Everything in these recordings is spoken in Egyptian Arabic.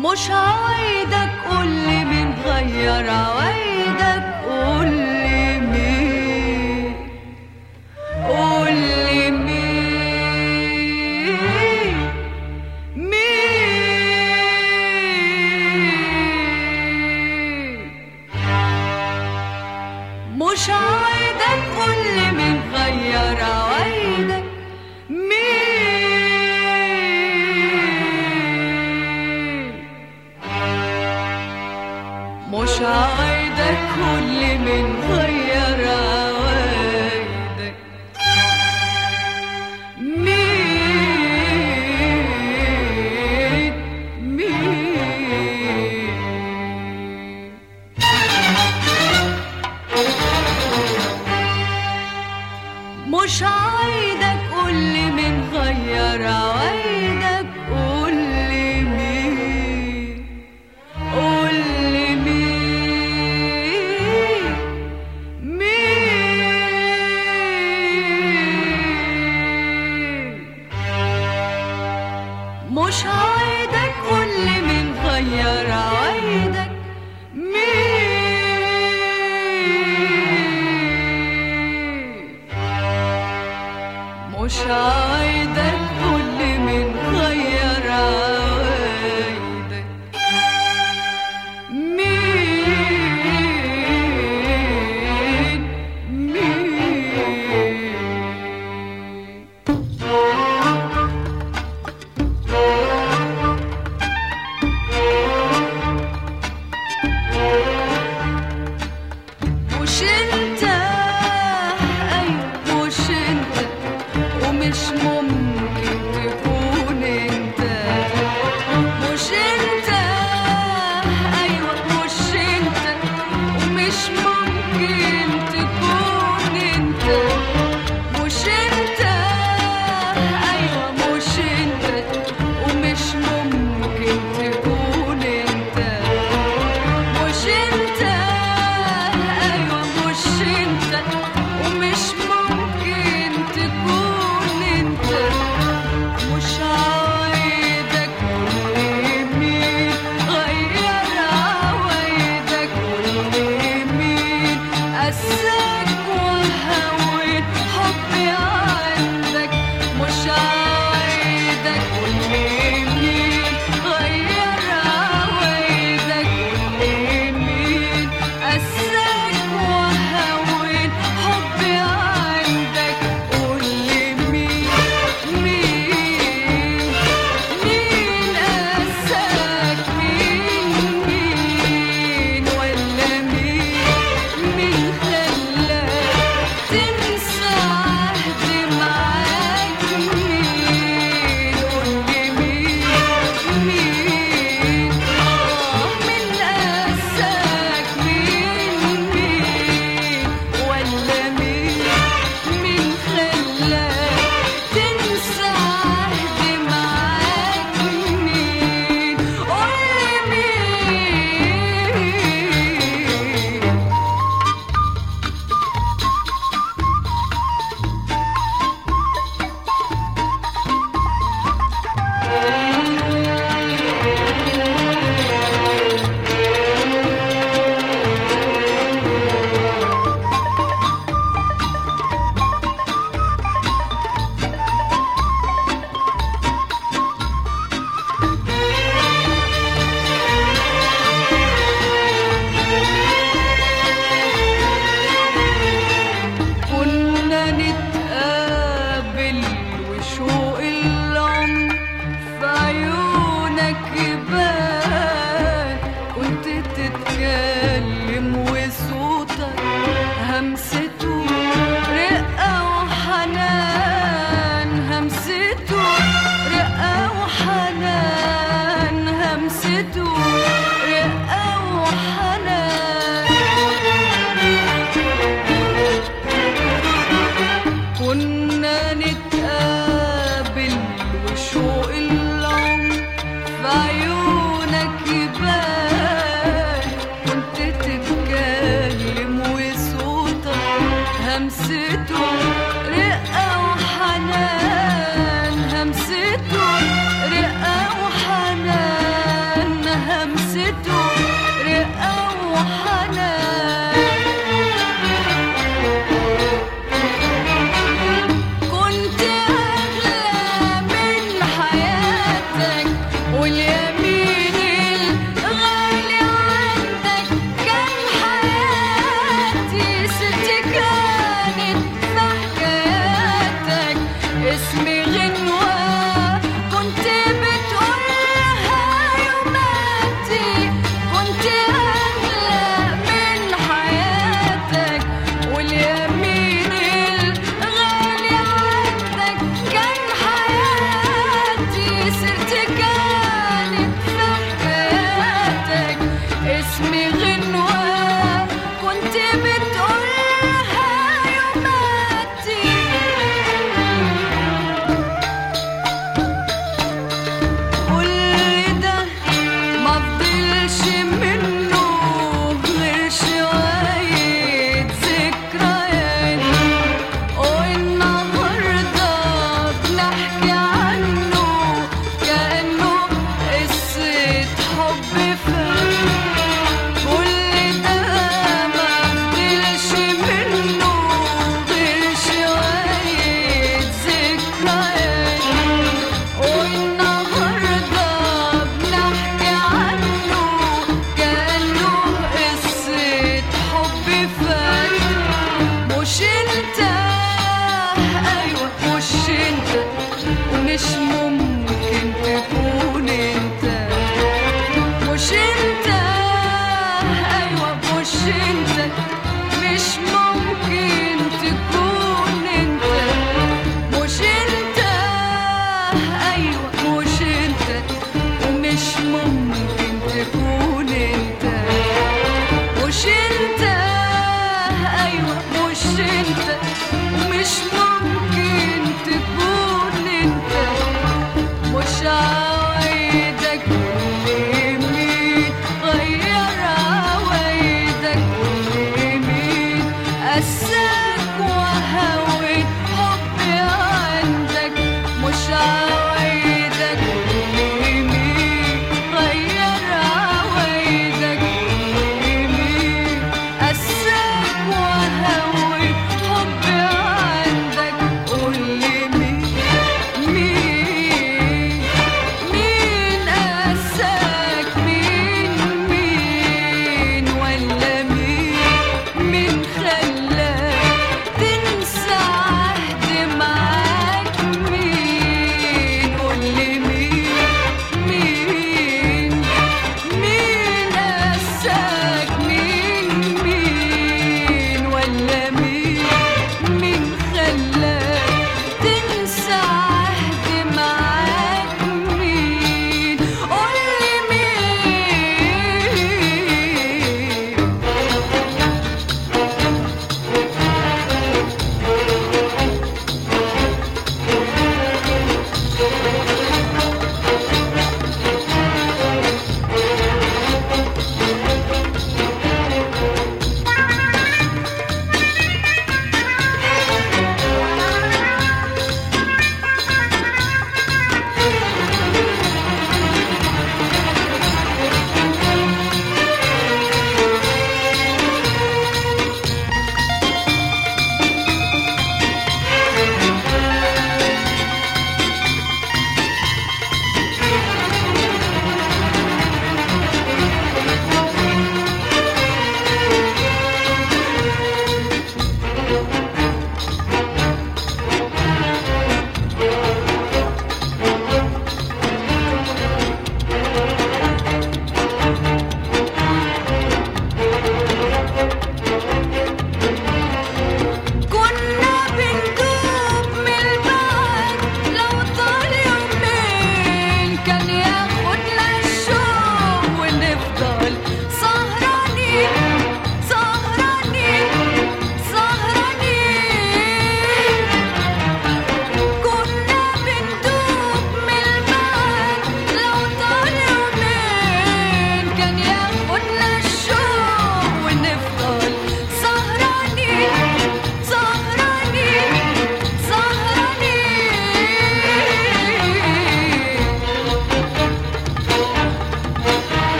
مش عوايدك قولي مين غير عوايدك قولي مين قولي مين مين مش عوايدك قولي مين غير عوايدك مين مش عوايدك كل من غير عوايدك مين مين مش عايدك قولي مين غير عوايدك قولي مين قولي مين قصته رقة وحنان كنت أغلى من حياتك واليمين الغالي عندك كان حياتي ستي كانت في حكاياتك اسمي غنوة كنت بتقولها يوماتي كنت أنا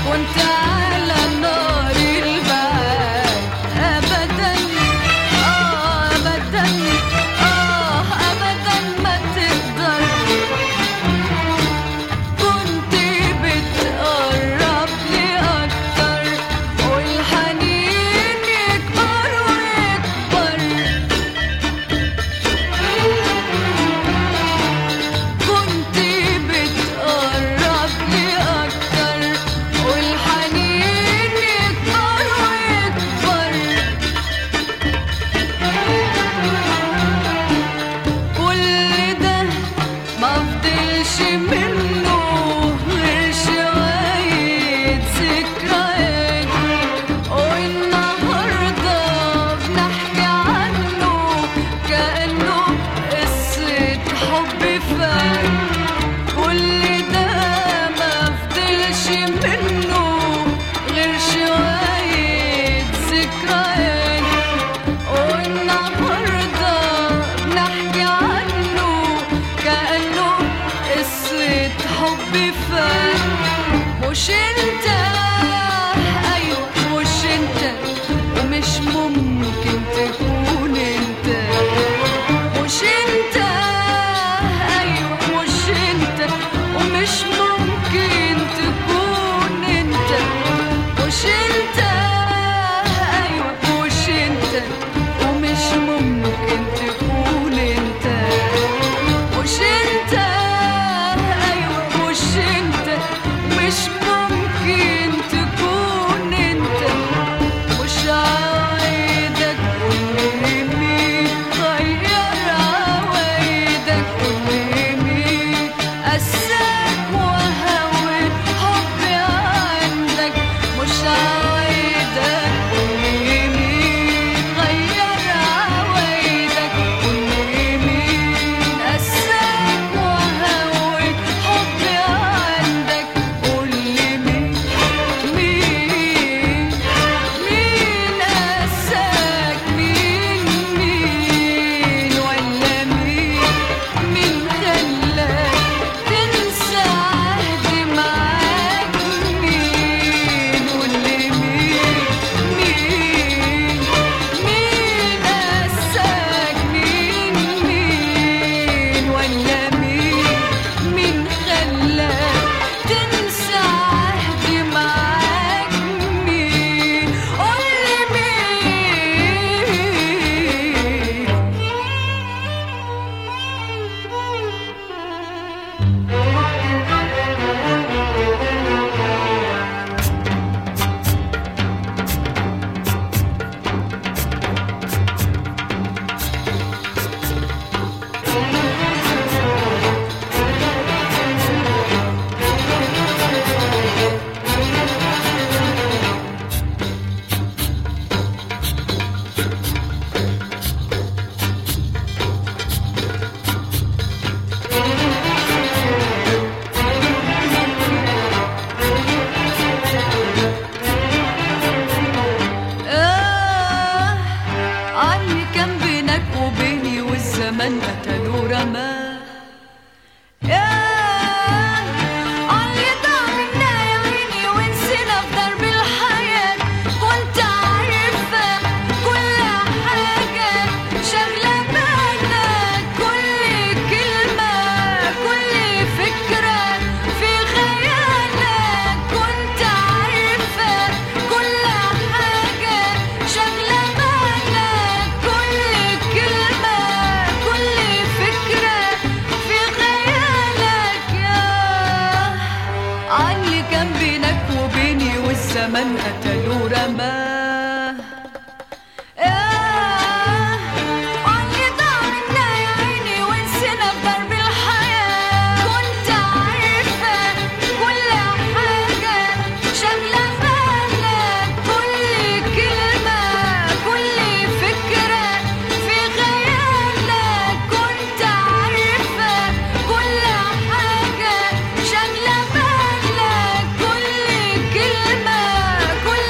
كنت على نار البعاد أبدا آه أبدا آه أبدا ما تقدر كنت بتقرب لي أكتر والحنين يكبر ويكبر كنت بتقرب لي أكتر والحنين يكبر ويكبر كل ده ما فضلش منه غير شوية ذكريات والنهاردة بنحكي عنه كأنه قصة حب فات كل ده ما فضلش منه غير شوية ذكريات والنهاردة بنحكي عنه كأنه قصة حب فات مش انت ايوه مش انت ومش ممكن تكون انت مش انت ايوه مش انت ومش ممكن تكون انت مش انت ايوه مش انت ومش ممكن تكون انت مش انت ايوه مش انت مش ممكن تكون انت مش عوايدك كل مين غير عوايدك كل مين قساك وهون حبي عندك مش عوايدك كل مين غير عوايدك كل مين قساك وهون حبي عندك كل مين مين مين قساك مين مين ولا مين مين خلاك تنسى عهدي معاك مين واللي مين مين مين قساك مين مين ولا مين مين خلاك تنسى عهدي معاك مين قولي مين آه عني كان بينك وبيني والزمن قتلوا رماه ياه عني ضاع منا يا عيني ونسينا في درب الحياة كنت عارفة كل حاجة شغلة بالك كل كلمة كل فكرة في خيالك كنت عارفة كل حاجة شغلة بالك كل كلمة كل فكرة في خيالك يا عن اللي كان بينك وبيني والزمن قتلوا رماه ياه عن اللي ضاع منا يا عيني ونسينا في درب الحياة كنت عارفة كل حاجة شغلة بالك كل كلمة كل فكرة في خيالك كنت عارفة كل حاجة شغلة بالك كل كلمة كل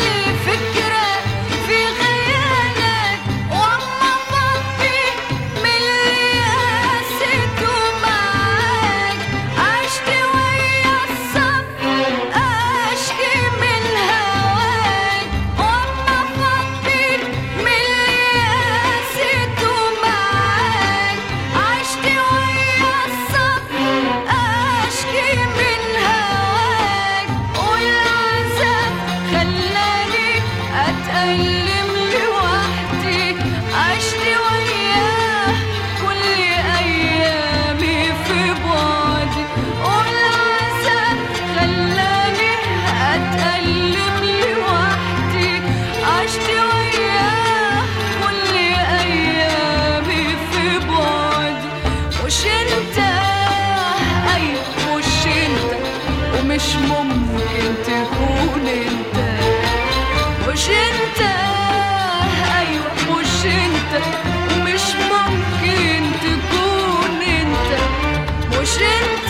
مش ممكن تكون انت مش انت ايوه مش انت مش ممكن تكون انت مش انت